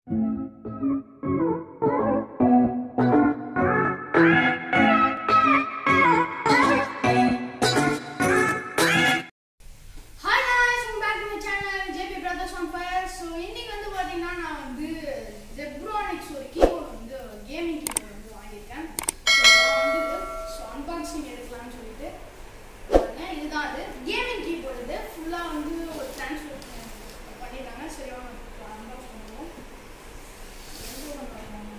Hi guys welcome back to my channel JP Brothers on Fire so இன்னைக்கு வந்து பார்த்தீங்கன்னா நான் வந்து ஜெப்ரானிக்ஸ் ஒரு கீபோர்ட் வந்து கேமிங் கீபோர்ட் வந்து வாங்கியிருக்கேன் ஸோ வந்து ஸோ அன்பாக்சிங் எடுக்கலாம்னு சொல்லிட்டு பாருங்க, இதுதான் அது கேமிங் கீபோர்ட் இது ஃபுல்லாக வந்து ஒரு ட்ரான்ஸ்ஃபர் பண்ணியிருக்காங்க சரி வாங்க அன்பாக்ஸ் பண்ணுவோம் எங்க பண்ணுறாங்க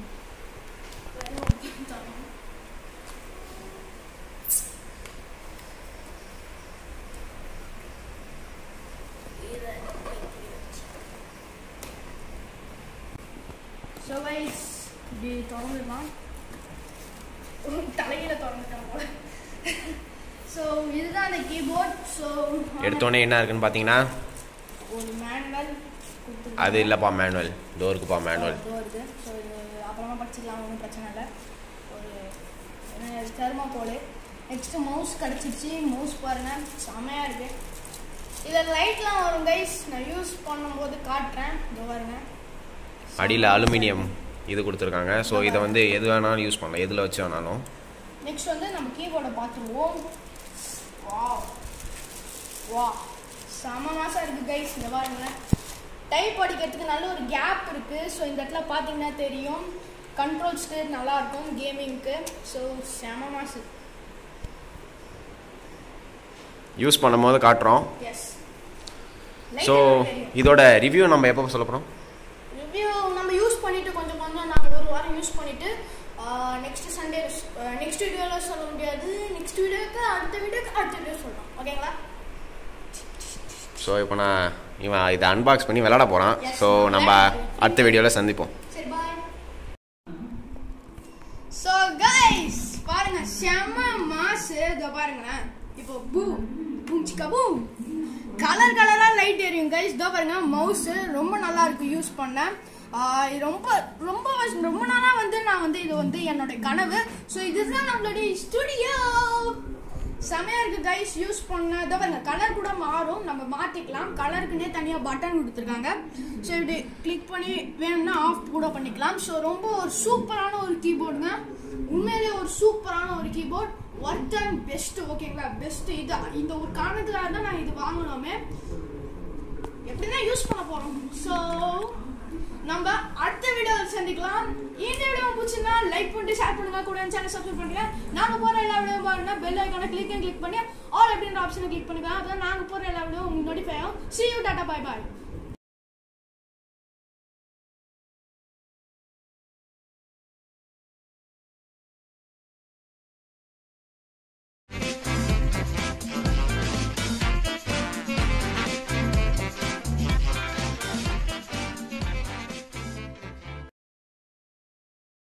ஸோ வைஸ் இப்படி திறந்துடலாம் தலையில திறந்துட்டோம் போல ஸோ இதுதான் அந்த கீபோர்ட் ஸோ எடுத்தோடனே என்ன இருக்குன்னு பார்த்தீங்கன்னா ஒரு மேனுவல் அது இல்லைப்பா மேனுவல் இதோ இருக்குப்பா மேனுவல் வருது ஸோ இது அப்புறமா படிச்சுக்கலாம் ஒன்றும் பிரச்சனை இல்லை ஒரு தெர்மாகோலு நெக்ஸ்ட்டு மவுஸ் கிடச்சிருச்சு மவுஸ் பாருங்கள் செமையாக இருக்குது இதில் லைட்லாம் வரும் கைஸ் நான் யூஸ் பண்ணும்போது காட்டுறேன் இதோ பாருங்க அடியில் அலுமினியம் இது கொடுத்துருக்காங்க ஸோ இதை வந்து எது வேணாலும் யூஸ் பண்ணலாம் எதில் வச்சு வேணாலும் நெக்ஸ்ட் வந்து நம்ம கீபோர்டை பார்த்துருவோம் வா வா செம மாசம் இருக்குது கைஸ் இந்த பாருங்களேன் டைப் அடிக்கிறதுக்கு நல்ல ஒரு கேப் இருக்குது ஸோ இந்த இடத்துல பார்த்தீங்கன்னா தெரியும் கண்ட்ரோல் ஸ்டேட் நல்லா இருக்கும் கேமிங்க்கு ஸோ செம மாசம் யூஸ் பண்ணும்போது காட்டுறோம் எஸ் ஸோ இதோட ரிவ்யூ நம்ம எப்போ சொல்ல போகிறோம் ரிவ்யூ நம்ம யூஸ் பண்ணிட்டு கொஞ்சம் கொஞ்சம் நாங்கள் ஒரு வாரம் யூஸ் பண்ணிட்டு நெக்ஸ்ட் சண்டே நெக்ஸ்ட் வீடியோவில் சொல்ல முடியாது நெக்ஸ்ட் வீடியோக்கு அடுத்த வீடியோக்கு அடுத்த வீடியோ சொல்லலாம் ஓகேங்களா ஸோ இப்போ நான் இவன் இதை அன்பாக்ஸ் பண்ணி விளாட போகிறான் Yes. ஸோ நம்ம அடுத்த வீடியோவில் சந்திப்போம் சரி பாய் ஸோ கைஸ் பாருங்க செம்ம மாசு இதோ பாருங்களேன் இப்போ பூ பூம் சிக்கா பூ கலர் கலரா லைட் எரியும் கைஸ் இதோ பாருங்க மவுஸ் ரொம்ப நல்லா இருக்கு யூஸ் பண்ண ஆஹ் இது ரொம்ப ரொம்ப வருஷம் ரொம்ப நாளா வந்து நான் வந்து இது வந்து என்னோட கனவு ஸோ இதுதான் நம்மளுடைய ஸ்டுடியோ செமையா இருக்கு கைஸ் யூஸ் பண்ண இதோ பாருங்க கலர் கூட மாறும் நம்ம மாத்திக்கலாம் கலருக்குன்னே தனியா பட்டன் கொடுத்துருக்காங்க ஸோ இப்படி கிளிக் பண்ணி வேணும்னா ஆஃப் கூட பண்ணிக்கலாம் ஸோ ரொம்ப ஒரு சூப்பரான ஒரு கீபோர்டுங்க உண்மையிலேயே ஒரு சூப்பரான ஒரு கீபோர்ட் ஒர்க் அண்ட் பெஸ்ட் ஓகேங்களா பெஸ்ட் இது இந்த ஒரு காரணத்துக்காக தான் நான் இது வாங்கினோமே எப்படின்னா யூஸ் பண்ண போறோம் ஸோ நம்ம அடுத்த வீடியோவில் சந்திக்கலாம் இந்த வீடியோ பிடிச்சிருந்தா லைக் பண்ணிட்டு ஷேர் பண்ணுங்க கூட சேனல் சப்ஸ்கிரைப் பண்ணுங்க நாங்க போற எல்லா வீடியோ பாருங்க பெல் ஐக்கான கிளிக் கிளிக் பண்ணி ஆல் அப்படின்ற ஆப்ஷனை கிளிக் பண்ணுங்க அப்பதான் நாங்க போற எல்லா வீடியோ உங்களுக்கு நோட்டிஃபை ஆகும் see you tata bye bye